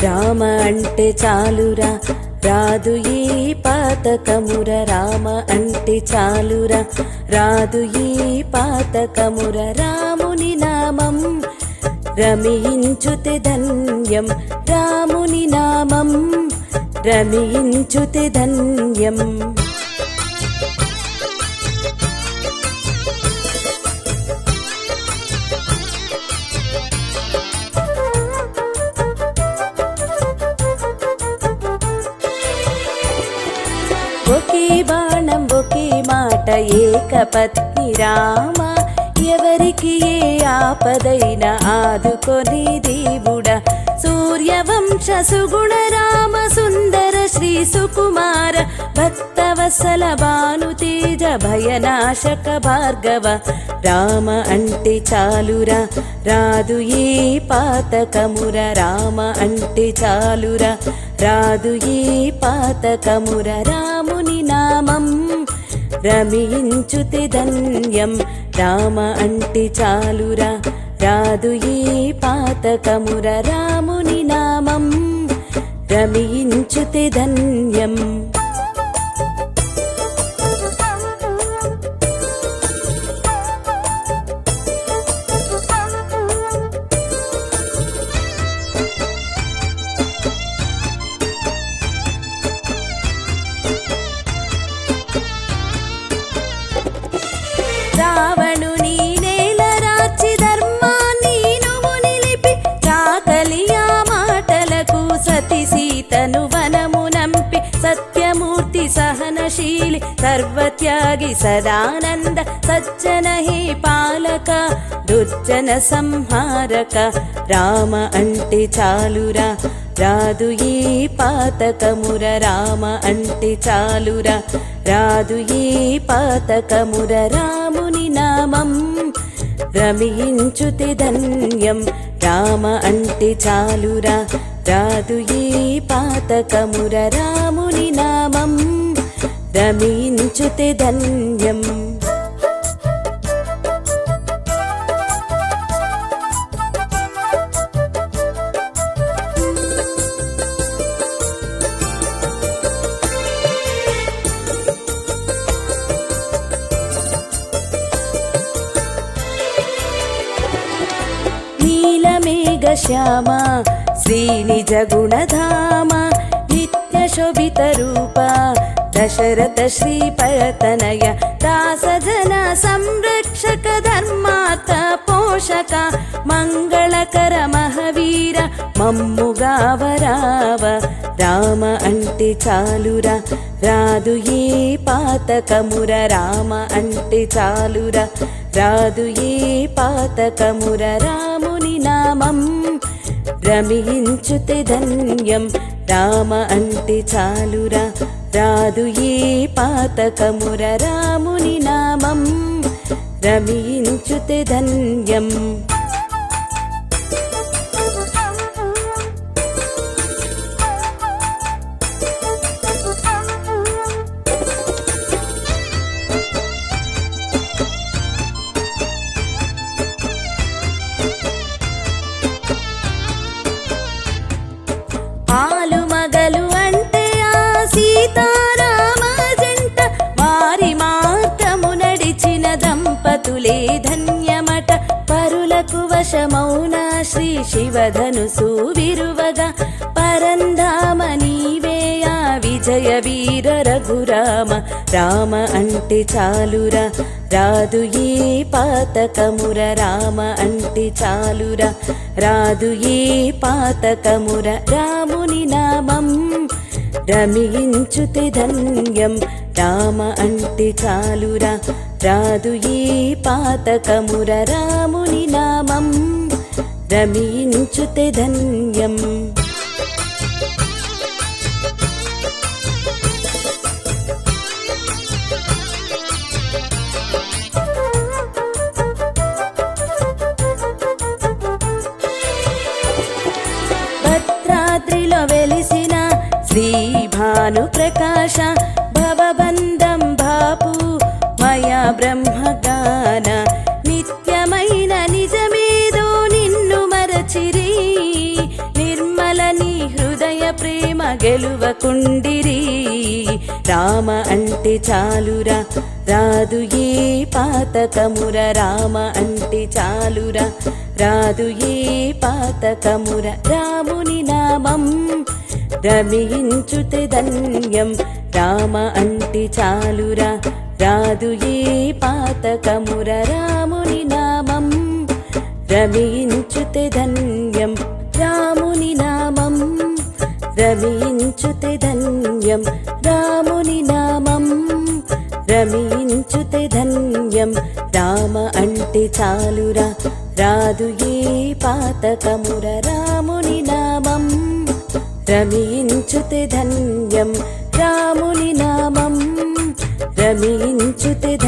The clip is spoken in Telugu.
రామ అంటే చాలురా రాదు ఈ పాతకముర రామ అంటే చాలురా రాదు ఈ పాతకముర రాముని నామం రమించుతే ధన్యం రాముని నామం రమించుతే ధన్యం ఒకే బాణం ఒకే మాట ఏకపత్ని రామ ఎవరికి ఏ ఆపదైన ఆదుకొని దేవుడ సూర్యవంశ సుగుణ రామ సుందర శ్రీ సుకుమార భక్తవత్సల భాను తేజ భయనాశక భార్గవ రామ అంటే చాలురా రాదు ఏ పాతకముర రామ అంటే చాలురా రాదు ఏ పాతకముర రాముని నామం రమించుతే ధన్యం రామ అంటే చాలురా రాదు ఏ పాతకముర రాముని నామం రమించుతే ధన్యం రావణుని నేల రాచి ధర్మాన్ని నువ్వు నిలిపి చాకలియా మాటలకు సతి సీతను వనము నంపి సత్యమూర్తి సహనశీలి సర్వత్యాగి సదానంద సజ్జన హే పాలక దుర్జన సంహారక రామ అంటే చాలురా రాదు ఈ పాతకముర రామ అంటే చాలురా రాదు ఈ పాతకముర రాముని నామం రమించుతే ధన్యం రామ అంటే చాలురా రాదు ఈ పాతకముర రాముని నామం రమించుతే ధన్యం నీలమేఘ శ్యామ శ్రీనిజ గుణధామ నిత్య శోభిత రూప దశరథ శ్రీపతనయ దాసజన సంరక్షక ధర్మాత పోషక మంగళకర మహవీర మమ్ముగావరావ రామ అంటే చాలురా రాదు ఏ పాతకముర రామ అంటే చాలురా రాదు ఏ పాతకముర రాముని నామం రమించుతే ధన్యం రామ అంటే చాలురా రాదు ఏ పాతకముర రాముని నామం రమించుతే ధన్యం ఆలు మగలు అంటే ఆ సీతారామ జంట వారి మార్గము నడిచిన దంపతులే ధన్యమట పరులకు వశమౌన శ్రీ శివధనుసు విరువగా పరంధామ నీవే ఆ విజయ వీర రఘురామ రామ అంటే చాలురా రాదు ఏ పాతకముర రామ అంటే చాలురా రాదు ఏ పాతకముర రాముని నామం రమించుతే ధన్యం రామ అంటే చాలురా రాదు ఏ పాతకముర రాముని నామం రమించుతే ధన్యం భద్రాద్రిలో వెలిసిన శ్రీ భాను ప్రకాశ భవబంధం బాపు మయా బ్రహ్మగాన నిత్యమైన నిజమేదో నిన్ను మరచిరి నిర్మల నీ హృ గెలువకుండిరి రామ అంటే చాలురా రాదు ఏ పాతకముర రామ అంటే చాలురా రాదు ఏ పాతకముర రాముని నామం రమించుతే ధన్యం రామ అంటే చాలురా రాదు ఏ పాతకముర రాముని నామం రమించుతే ధన్యం రాముని నామం రమించుతే ధన్యం రాముని నామం రమించుతే ధన్యం రామ అంటే చాలురా రాదు ఏ పాతకముర రాముని నామం రమించుతే ధన్యం రాముని నామం రమించుతే